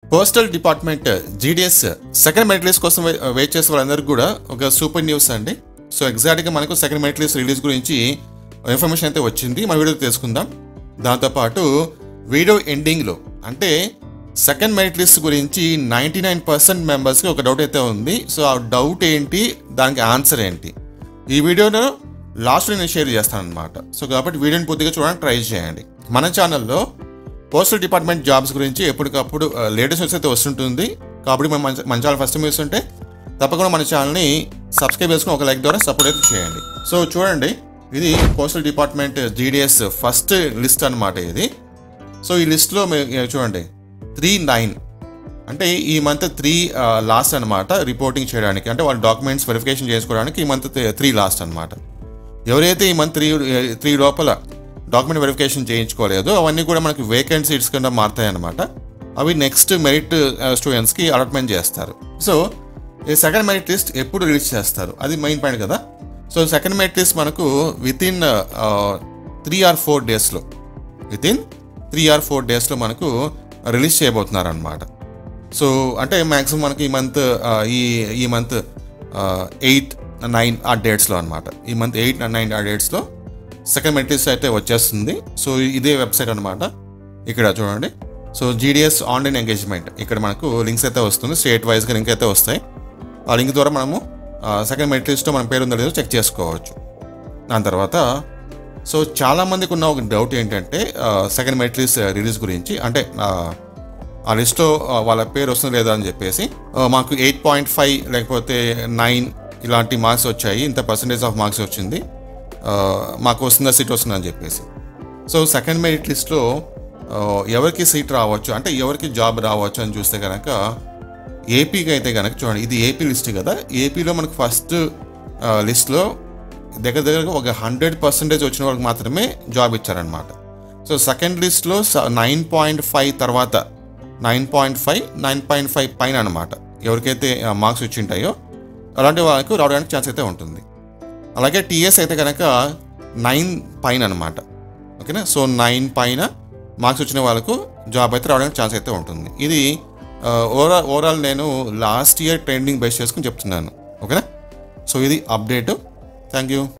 postal department GDS second merit list కోసం వే- wait చేసే వాళ్ళందరికీ కూడా ఒక సూపర్ న్యూస్ అండి సో ఎగ్జాక్ట్గా మనకు సెకండ్ మెరిట్ లిస్ట్ రిలీజ్ గురించి ఇన్ఫర్మేషన్ అయితే వచ్చింది మన వీడియో తెలుసుకుందాం దాంతోపాటు వీడియో ఎండింగ్లో అంటే సెకండ్ మెరిట్ లిస్ట్ గురించి నైంటీ నైన్ పర్సెంట్ మెంబర్స్కి ఒక డౌట్ అయితే ఉంది సో ఆ డౌట్ ఏంటి దానికి ఆన్సర్ ఏంటి ఈ వీడియోలో లాస్ట్లో నేను షేర్ చేస్తాను అనమాట సో కాబట్టి వీడియోని పూర్తిగా చూడడానికి ట్రై చేయండి మన ఛానల్లో పోస్టల్ డిపార్ట్మెంట్ జాబ్స్ గురించి ఎప్పటికప్పుడు లేటెస్ట్ న్యూస్ అయితే వస్తుంటుంది కాబట్టి మనం మన- మన ఛానల్ ఫస్ట్ న్యూస్ ఉంటే తప్పకుండా మన ఛానల్ని సబ్స్క్రైబ్ చేసుకుని ఒక లైక్ ద్వారా సపోర్ట్ అయితే చేయండి సో చూడండి ఇది postal department GDS first list అన్నమాట ఇది సో ఈ లిస్ట్లో మీరు చూడండి త్రీ నైన్ అంటే ఈ మంత్ త్రీ లాస్ట్ అనమాట రిపోర్టింగ్ చేయడానికి అంటే వాళ్ళ డాక్యుమెంట్స్ వెరిఫికేషన్ చేసుకోవడానికి ఈ మంత్ త్రీ లాస్ట్ అనమాట ఎవరైతే ఈ మంత్ త్రీ త్రీ లోపల డాక్యుమెంట్ వెరిఫికేషన్ చేయించుకోలేదో అవన్నీ కూడా మనకి వేకెంట్ సీట్స్ కింద మారుతాయి అనమాట అవి నెక్స్ట్ మెరిట్ స్టూడెంట్స్కి అలాట్మెంట్ చేస్తారు సో ఈ సెకండ్ మెరిట్ లిస్ట్ ఎప్పుడు రిలీజ్ చేస్తారు అది మెయిన్ పాయింట్ కదా సో సెకండ్ మెరిట్ లిస్ట్ మనకు within three or four డేస్లో within three or four డేస్లో మనకు రిలీజ్ చేయబోతున్నారు అనమాట సో అంటే మ్యాక్సిమం మనకి ఈ మంత్ ఈ ఈ మంత్ ఎయిట్ నైన్ ఆ డేట్స్లో అనమాట ఈ మంత్ ఎయిట్ నైన్ ఆ డేట్స్లో సెకండ్ మెట్రిక్స్ అయితే వచ్చేస్తుంది సో ఇదే వెబ్సైట్ అనమాట ఇక్కడ చూడండి సో జీడిఎస్ ఆన్లైన్ ఎంగేజ్మెంట్ ఇక్కడ మనకు లింక్స్ అయితే వస్తుంది స్టేట్ వైజ్గా లింక్ అయితే వస్తాయి ఆ లింక్ ద్వారా మనము సెకండ్ మెట్రిక్స్లో మన పేరు ఉందో లేదో చెక్ చేసుకోవచ్చు దాని తర్వాత సో చాలా మందికి ఉన్న ఒక డౌట్ ఏంటంటే సెకండ్ మెరిట్ లిస్ట్ రిలీజ్ గురించి అంటే ఆ, ఆ లిస్ట్లో ఆ, వాళ్ళ పేరు వస్తుంది లేదా అని చెప్పేసి ఆ, మాకు ఎయిట్ పాయింట్ ఫైవ్ లేకపోతే నైన్ ఇలాంటి మార్క్స్ వచ్చాయి ఇంత పర్సంటేజ్ ఆఫ్ మార్క్స్ వచ్చింది ఆ, మాకు వస్తుందా సీట్ వస్తుందా అని చెప్పేసి సో సెకండ్ మెరిట్ లిస్ట్లో ఆ, ఎవరికి సీట్ రావచ్చు అంటే ఎవరికి జాబ్ రావచ్చు అని చూస్తే కనుక ఏపీకి అయితే కనుక చూడండి ఇది ఏపీ లిస్ట్ కదా ఏపీలో మనకు ఫస్ట్ లిస్ట్లో దగ్గర దగ్గరగా ఒక హండ్రెడ్ పర్సెంటేజ్ వచ్చిన వాళ్ళకి మాత్రమే జాబ్ ఇచ్చారనమాట సో సెకండ్ లిస్ట్లో నైన్ పాయింట్ ఫైవ్ తర్వాత nine point five nine point five పైన అనమాట ఎవరికైతే మార్క్స్ వచ్చి ఉంటాయో అలాంటి వాళ్ళకు రావడానికి ఛాన్స్ అయితే ఉంటుంది అలాగే టీఎస్ అయితే కనుక నైన్ పైన అనమాట ఓకేనా సో నైన్ పైన మార్క్స్ వచ్చిన వాళ్ళకు జాబ్ అయితే రావడానికి ఛాన్స్ అయితే ఉంటుంది ఇది ఓవరాల్ ఓవరాల్ నేను లాస్ట్ ఇయర్ ట్రెండింగ్ బేస్ చేసుకుని చెప్తున్నాను ఓకేనా సో ఇది అప్డేట్ థ్యాంక్ యూ